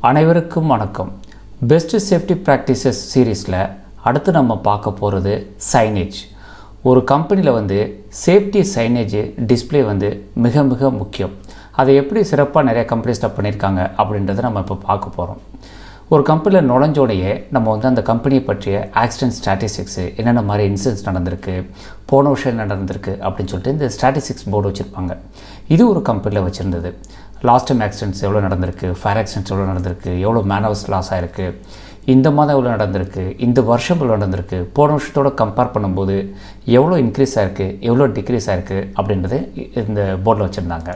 அனைவருக்கும் வணக்கம் best safety practices சீரீஸில் அடுத்து நம்ம பார்க்க போகிறது சைனேஜ் ஒரு கம்பெனியில் வந்து சேஃப்டி சைனேஜ் டிஸ்ப்ளே வந்து மிக மிக முக்கியம் அதை எப்படி சிறப்பாக நிறைய கம்பெனிஸில் பண்ணியிருக்காங்க அப்படின்றத நம்ம இப்போ பார்க்க போகிறோம் ஒரு கம்பெனியில் நுழைஞ்சோடையே நம்ம வந்து அந்த கம்பெனியை பற்றிய ஆக்சிடென்ட் ஸ்டாட்டிஸ்டிக்ஸு என்னென்ன மாதிரி இன்சிடென்ட்ஸ் நடந்திருக்கு போன வருஷம் நடந்திருக்கு அப்படின்னு சொல்லிட்டு இந்த ஸ்டாட்டிஸ்டிக்ஸ் போர்டு வச்சுருப்பாங்க இது ஒரு கம்பெனியில் வச்சுருந்தது லாஸ்ட் டைம் ஆக்சிடென்ட்ஸ் எவ்வளோ நடந்திருக்கு ஃபயர் ஆக்சிடென்ட்ஸ் எவ்வளோ நடந்திருக்கு எவ்வளோ மேனவர்ஸ் லாஸ் ஆகிருக்கு இந்த மாதம் எவ்வளோ நடந்திருக்கு இந்த வருஷம் எவ்வளோ நடந்திருக்கு போன வருஷத்தோட கம்பேர் பண்ணும்போது எவ்வளோ இன்க்ரீஸ் ஆகிருக்கு எவ்வளோ டிக்ரீஸ் ஆகிருக்கு அப்படின்றது இந்த போர்டில் வச்சுருந்தாங்க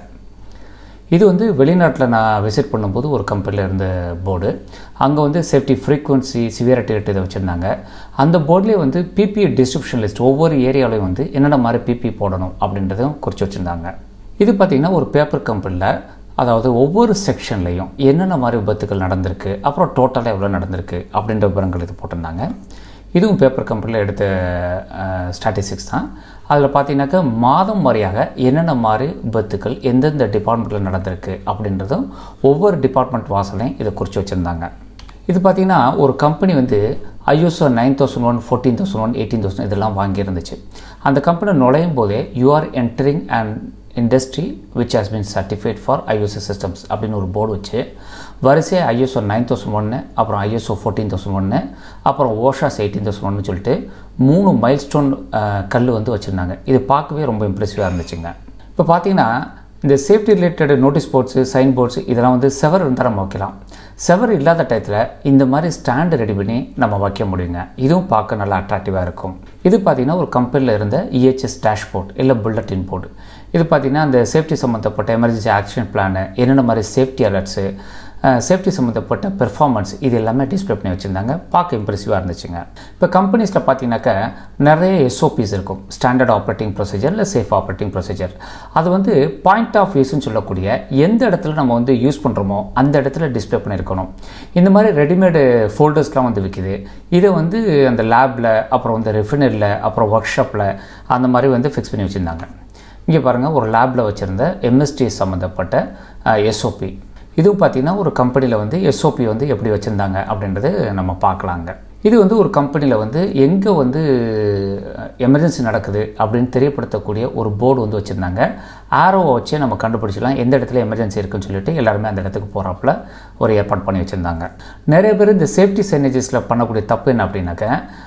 இது வந்து வெளிநாட்டில் நான் விசிட் பண்ணும்போது ஒரு கம்பெனியில் இருந்த போர்டு அங்கே வந்து சேஃப்டி ஃப்ரீக்குவன்சி சிவியரிட்டி ரேட் இதை வச்சுருந்தாங்க அந்த போர்ட்லேயே வந்து பிபி டிஸ்ட்ரிபியூஷன் லிஸ்ட் ஒவ்வொரு ஏரியாவிலையும் வந்து என்னென்ன மாதிரி பிபி போடணும் அப்படின்றதும் குறித்து வச்சுருந்தாங்க இது பார்த்திங்கன்னா ஒரு பேப்பர் கம்பெனியில் அதாவது ஒவ்வொரு செக்ஷன்லேயும் என்னென்ன மாதிரி விபத்துகள் நடந்திருக்கு அப்புறம் டோட்டலாக எவ்வளோ நடந்திருக்கு அப்படின்ற விவரங்கள் இது போட்டிருந்தாங்க இதுவும் பேப்பர் கம்பெனியில் எடுத்த ஸ்டாட்டிஸ்டிக்ஸ் தான் அதில் பார்த்தீங்கன்னாக்கா மாதம் வாரியாக என்னென்ன மாதிரி விபத்துக்கள் எந்தெந்த டிபார்ட்மெண்ட்டில் நடந்திருக்கு அப்படின்றதும் ஒவ்வொரு டிபார்ட்மெண்ட் வாசலையும் இதை குறித்து வச்சுருந்தாங்க இது பார்த்திங்கன்னா ஒரு கம்பெனி வந்து ISO nine thousand one fourteen thousand one eighteen thousand இதெல்லாம் வாங்கியிருந்துச்சு அந்த கம்பெனி நுழையும் போதே you are entering and industry which has been certified for ISO systems அப்படின்னு ஒரு போர்டு வச்சு வரிசையாக ஐஎஸ்ஓ நைன் தௌசண்ட் ஒன்று அப்புறம் ஐஎஸ்ஓ ஃபோர்டீன் தௌசண்ட் ஒன்று அப்புறம் ஓஷாஸ் எயிட்டீன் தௌசண்ட் ஒன்று சொல்லிட்டு மூணு மைல் ஸ்டோன் கல் வந்து வச்சுருந்தாங்க இது பார்க்கவே ரொம்ப இம்ப்ரெசிவாக இருந்துச்சுங்க இப்போ பார்த்தீங்கன்னா இந்த safety related notice boards sign boards இதெல்லாம் வந்து செவர் இருந்தால் நம்ம வைக்கலாம் செவர் இல்லாத டயத்தில் இந்த மாதிரி ஸ்டாண்டு ரெடி பண்ணி நம்ம வைக்க முடியுங்க இதுவும் பார்க்க நல்லா அட்ராக்டிவாக இருக்கும் இது பார்த்திங்கன்னா ஒரு கம்பெனியில் இருந்த இஹெச்எஸ் டேஷ்போர்ட் இல்லை புல்லட்டின் போர்டு இது பார்த்திங்கன்னா அந்த சேஃப்டி சம்மந்தப்பட்ட எமர்ஜென்சி ஆக்ஷன் பிளானு என்னென்ன மாதிரி சேஃப்டி அலர்ட்ஸு சேஃப்டி சம்மந்தப்பட்ட பெர்ஃபார்மன்ஸ் இது எல்லாமே டிஸ்பிளே பண்ணி வச்சுருந்தாங்க பார்க்க இம்ப்ரெசிவாக இருந்துச்சுங்க இப்போ கம்பெனிஸில் பார்த்தீங்கன்னாக்கா நிறைய எஸ்ஓபிஸ் இருக்கும் ஸ்டாண்டர்ட் ஆப்ரேட்டிங் ப்ரொசீஜர் இல்லை சேஃப் ஆப்ரேட்டிங் ப்ரொசீஜர் அது வந்து பாயிண்ட் ஆஃப் யூஸ்னு சொல்லக்கூடிய எந்த இடத்துல நம்ம வந்து யூஸ் பண்ணுறோமோ அந்த இடத்துல டிஸ்பிளே பண்ணியிருக்கணும் இந்த மாதிரி ரெடிமேடு ஃபோல்டர்ஸ்லாம் வந்து விற்கிது இதை வந்து அந்த லேபில் அப்புறம் வந்து ரெஃபினரியில் அப்புறம் ஒர்க் ஷாப்பில் அந்த மாதிரி வந்து ஃபிக்ஸ் பண்ணி வச்சுருந்தாங்க இங்கே பாருங்கள் ஒரு லேபில் வச்சுருந்த எம்எஸ்டி சம்மந்தப்பட்ட எஸ்ஓபி இதுவும் பார்த்திங்கன்னா ஒரு கம்பெனியில் வந்து எஸ்ஓபி வந்து எப்படி வச்சுருந்தாங்க அப்படின்றது நம்ம பார்க்கலாங்க இது வந்து ஒரு கம்பெனியில் வந்து எங்கே வந்து எமர்ஜென்சி நடக்குது அப்படின்னு தெரியப்படுத்தக்கூடிய ஒரு போர்டு வந்து வச்சுருந்தாங்க ஆரோவை வச்சே நம்ம கண்டுபிடிச்சிக்கலாம் எந்த இடத்துல எமர்ஜென்சி இருக்குன்னு சொல்லிட்டு எல்லாருமே அந்த இடத்துக்கு போகிறாப்புல ஒரு ஏற்பாடு பண்ணி வச்சுருந்தாங்க நிறைய பேர் இந்த சேஃப்டி சைனேஜஸில் பண்ணக்கூடிய தப்பு என்ன அப்படின்னாக்க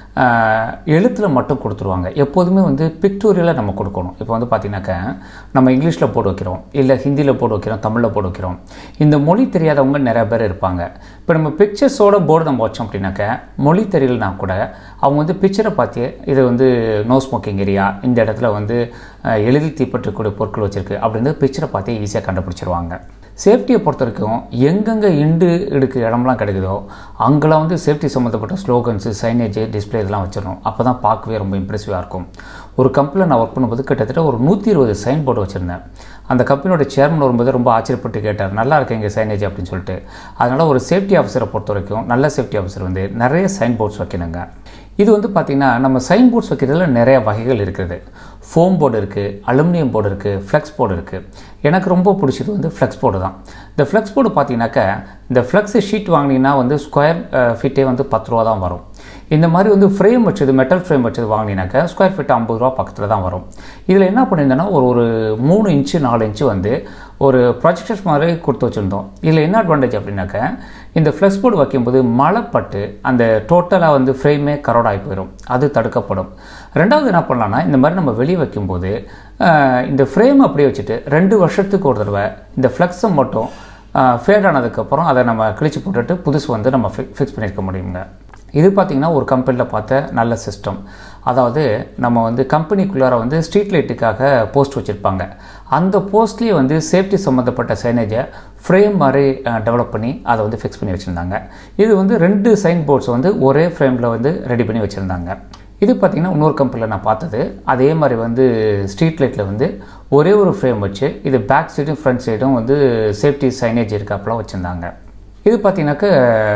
எழுத்தில் மட்டும் கொடுத்துருவாங்க எப்போதுமே வந்து பிக்டோரியலாக நம்ம கொடுக்கணும் இப்போ வந்து பார்த்திங்கனாக்கா நம்ம இங்கிலீஷில் போட்டு வைக்கிறோம் இல்லை ஹிந்தியில் போட்டு வைக்கிறோம் தமிழில் போட்டு வைக்கிறோம் இந்த மொழி தெரியாதவங்க நிறைய பேர் இருப்பாங்க இப்போ நம்ம பிக்சர்ஸோட போர்டு நம்ம வச்சோம் அப்படின்னாக்கா மொழி தெரியலனா கூட அவங்க வந்து பிக்சரை பார்த்து இது வந்து நோ ஸ்மோக்கிங் ஏரியா இந்த இடத்துல வந்து எளிதில் தீப்பற்றக்கூடிய பொருட்கள் வச்சுருக்கு அப்படின்னு பிக்சரை பார்த்து ஈஸியாக கண்டுபிடிச்சிருவாங்க சேஃப்டியை பொறுத்த வரைக்கும் எங்கெங்கே இண்டு எடுக்க இடம்லாம் கிடைக்குதோ அங்கெல்லாம் வந்து சேஃப்டி சம்மந்தப்பட்ட ஸ்லோகன்ஸு சைனேஜ் டிஸ்பிளே இதெல்லாம் வச்சிடணும் அப்போ தான் பார்க்கவே ரொம்ப இம்ப்ரெசிவாக இருக்கும் ஒரு கம்பெனியில் நான் ஒர்க் பண்ணும்போது கிட்டத்தட்ட ஒரு நூற்றி இருபது சைன் போர்டு வச்சுருந்தேன் அந்த கம்பெனியோட சேர்மன் வரும்போது ரொம்ப ஆச்சரியப்பட்டு கேட்டார் நல்லா இருக்கு எங்கள் சைனேஜ் அப்படின்னு சொல்லிட்டு அதனால் ஒரு சேஃப்டி ஆஃபீஸரை பொறுத்த வரைக்கும் நல்ல சேஃப்டி ஆஃபீஸர் வந்து நிறைய சைன் போர்ட்ஸ் வைக்கணுங்க இது வந்து பார்த்திங்கன்னா நம்ம சைன் போர்ட்ஸ் வைக்கிறதுல நிறைய வகைகள் இருக்குது ஃபோம் போர்டு இருக்குது அலுமினியம் போர்டு இருக்குது ஃப்ளெக்ஸ் போர்டு இருக்குது எனக்கு ரொம்ப பிடிச்சது வந்து ஃப்ளெக்ஸ் போர்டு தான் இந்த ஃப்ளெக்ஸ் போர்டு பார்த்தீங்கன்னாக்கா இந்த ஃப்ளெக்ஸ் ஷீட் வாங்கினீங்கன்னா வந்து ஸ்கொயர் ஃபீட்டே வந்து பத்து ரூபா தான் வரும் இந்த மாதிரி வந்து ஃப்ரேம் வச்சது மெட்டல் ஃப்ரேம் வச்சது வாங்கினீங்கன்னாக்கா ஸ்கொயர் ஃபீட் ஐம்பது ரூபா பக்கத்தில் தான் வரும் இதில் என்ன பண்ணியிருந்தேன்னா ஒரு ஒரு மூணு இன்ச்சு நாலு இன்ச்சு வந்து ஒரு ப்ரொஜெக்டர்ஸ் மாதிரி கொடுத்து வச்சுருந்தோம் இதில் என்ன அட்வான்டேஜ் அப்படின்னாக்கா இந்த ஃப்ளெக்ஸ் போர்டு வைக்கும்போது மழைப்பட்டு அந்த டோட்டலாக வந்து ஃப்ரேமே கரோட் ஆகி போயிடும் அது தடுக்கப்படும் ரெண்டாவது என்ன பண்ணலான்னா இந்த மாதிரி நம்ம வெளியே வைக்கும்போது இந்த ஃப்ரேம் அப்படியே வச்சுட்டு ரெண்டு வருஷத்துக்கு ஒரு தடவை இந்த ஃப்ளெக்ஸை மட்டும் ஃபேட் ஆனதுக்கப்புறம் அதை நம்ம கிழிச்சு போட்டுட்டு புதுசு வந்து நம்ம ஃபிக்ஸ் பண்ணியிருக்க முடியுங்க இது பார்த்திங்கன்னா ஒரு கம்பெனியில் பார்த்த நல்ல சிஸ்டம் அதாவது நம்ம வந்து கம்பெனிக்குள்ளார வந்து ஸ்ட்ரீட் லைட்டுக்காக போஸ்ட் வச்சுருப்பாங்க அந்த போஸ்ட்லேயே வந்து சேஃப்டி சம்மந்தப்பட்ட சைனேஜை ஃப்ரேம் மாதிரி டெவலப் பண்ணி அதை வந்து ஃபிக்ஸ் பண்ணி வச்சுருந்தாங்க இது வந்து ரெண்டு சைன் போர்ட்ஸ் வந்து ஒரே ஃப்ரேமில் வந்து ரெடி பண்ணி வச்சுருந்தாங்க இது பார்த்திங்கன்னா இன்னொரு கம்பெனியில் நான் பார்த்தது அதே மாதிரி வந்து ஸ்ட்ரீட் லைட்டில் வந்து ஒரே ஒரு ஃப்ரேம் வச்சு இது பேக் சைடும் ஃப்ரண்ட் சைடும் வந்து சேஃப்டி சைனேஜ் இருக்காப்பெல்லாம் வச்சுருந்தாங்க இது பார்த்திங்கனாக்கா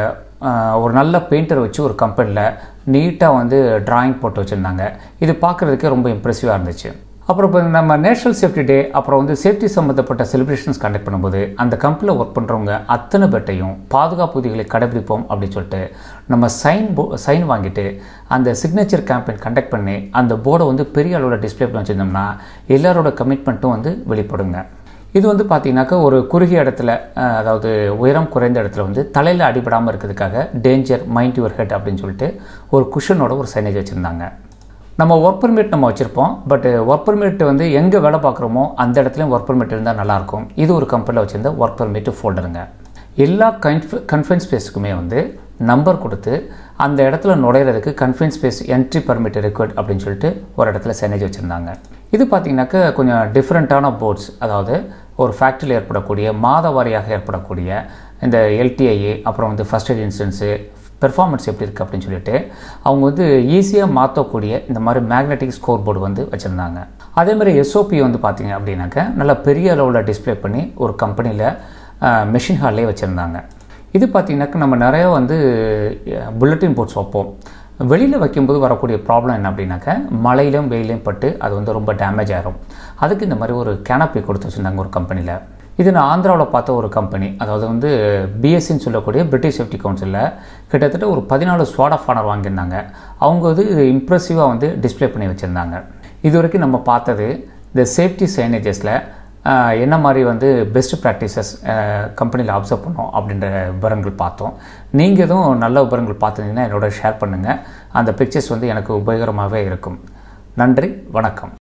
ஒரு நல்ல பெயிண்டர் வச்சு ஒரு கம்பெனியில் நீட்டாக வந்து ட்ராயிங் போட்டு வச்சுருந்தாங்க இது பார்க்குறதுக்கே ரொம்ப இம்ப்ரெசிவாக இருந்துச்சு அப்புறம் இப்போ நம்ம நேஷனல் சேஃப்டி டே அப்புறம் வந்து சேஃப்டி சம்மந்தப்பட்ட செலிப்ரேஷன்ஸ் கண்டக்ட் பண்ணும்போது அந்த கம்பெனியில் ஒர்க் பண்ணுறவங்க அத்தனை பேர்ட்டையும் பாதுகாப்பு விதிகளை கடைபிடிப்போம் அப்படின்னு சொல்லிட்டு நம்ம சைன் போ சைன் வாங்கிட்டு அந்த சிக்னேச்சர் கேம்பெயின் கண்டக்ட் பண்ணி அந்த போர்டை வந்து பெரிய அளவில் டிஸ்பிளே பண்ணி வச்சுருந்தோம்னா எல்லாரோட கமிட்மெண்ட்டும் வந்து வெளிப்படுங்க இது வந்து பார்த்தீங்கன்னாக்கா ஒரு குறுகிய இடத்துல அஹ், அதாவது உயரம் குறைந்த இடத்துல வந்து தலையில் அடிபடாமல் இருக்கிறதுக்காக டேஞ்சர் மைண்ட் யுவர் ஹெட் அப்படின்னு சொல்லிட்டு ஒரு குஷனோட ஒரு சைனேஜ் வச்சுருந்தாங்க நம்ம ஒர்க் பர்மிட் நம்ம வச்சுருப்போம் பட் ஒர்க் பர்மிட் வந்து எங்கே வேலை பார்க்குறோமோ அந்த இடத்துலையும் ஒர்க் பர்மிட் இருந்தால் நல்லாயிருக்கும் இது ஒரு கம்பெனியில் வச்சுருந்த ஒர்க் பர்மிட் ஃபோல்டருங்க எல்லா கன்ஃப கன்ஃபைன் ஸ்பேஸுக்குமே வந்து நம்பர் கொடுத்து அந்த இடத்துல நுழையிறதுக்கு confine space entry permit required அப்படின்னு சொல்லிட்டு ஒரு இடத்துல சைனேஜ் வச்சுருந்தாங்க இது பார்த்தீங்கன்னாக்கா கொஞ்சம் டிஃப்ரெண்ட்டான போர்ட்ஸ் அதாவது ஒரு ஃபேக்ட்ரியில் ஏற்படக்கூடிய மாத வாரியாக ஏற்படக்கூடிய இந்த எல்டிஐஏ அப்புறம் வந்து ஃபஸ்ட் எய்ட் இன்சூரன்ஸு பெர்ஃபார்மன்ஸ் எப்படி இருக்குது அப்படின்னு சொல்லிட்டு அவங்க வந்து ஈஸியாக மாற்றக்கூடிய இந்த மாதிரி மேக்னெட்டிக் ஸ்கோர் போர்டு வந்து வச்சுருந்தாங்க அதே மாதிரி எஸ்ஓபி வந்து பார்த்தீங்க அப்படின்னாக்க நல்லா பெரிய அளவில் டிஸ்ப்ளே பண்ணி ஒரு கம்பெனியில் மெஷின் ஹால்லே வச்சுருந்தாங்க இது பார்த்தீங்கன்னாக்க நம்ம நிறைய வந்து புல்லட்டின் போர்ட்ஸ் வைப்போம் வெளியில் வைக்கும்போது வரக்கூடிய ப்ராப்ளம் என்ன அப்படின்னாக்க மழையிலும் வெயிலையும் பட்டு அது வந்து ரொம்ப டேமேஜ் ஆயிரும் அதுக்கு இந்த மாதிரி ஒரு கேனப்பி கொடுத்து வச்சுருந்தாங்க ஒரு கம்பெனியில் இது நான் ஆந்திராவில் பார்த்த ஒரு கம்பெனி அதாவது வந்து பிஎஸ்சின்னு சொல்லக்கூடிய பிரிட்டிஷ் சேஃப்டி கவுன்சிலில் கிட்டத்தட்ட ஒரு பதினாலு ஸ்வாட் ஆஃப் ஆனர் வாங்கியிருந்தாங்க அவங்க வந்து இது இம்ப்ரெசிவாக வந்து டிஸ்ப்ளே பண்ணி வச்சுருந்தாங்க இது வரைக்கும் நம்ம பார்த்தது இந்த சேஃப்டி சைனேஜஸில் என்ன மாதிரி வந்து பெஸ்ட் ப்ராக்டிசஸ் கம்பெனியில் அப்சர்வ் பண்ணோம் அப்படின்ற விவரங்கள் பார்த்தோம் நீங்கள் எதுவும் நல்ல விவரங்கள் பார்த்துருந்தீங்கன்னா என்னோட ஷேர் பண்ணுங்கள் அந்த பிக்சர்ஸ் வந்து எனக்கு உபயோகரமாகவே இருக்கும் நன்றி வணக்கம்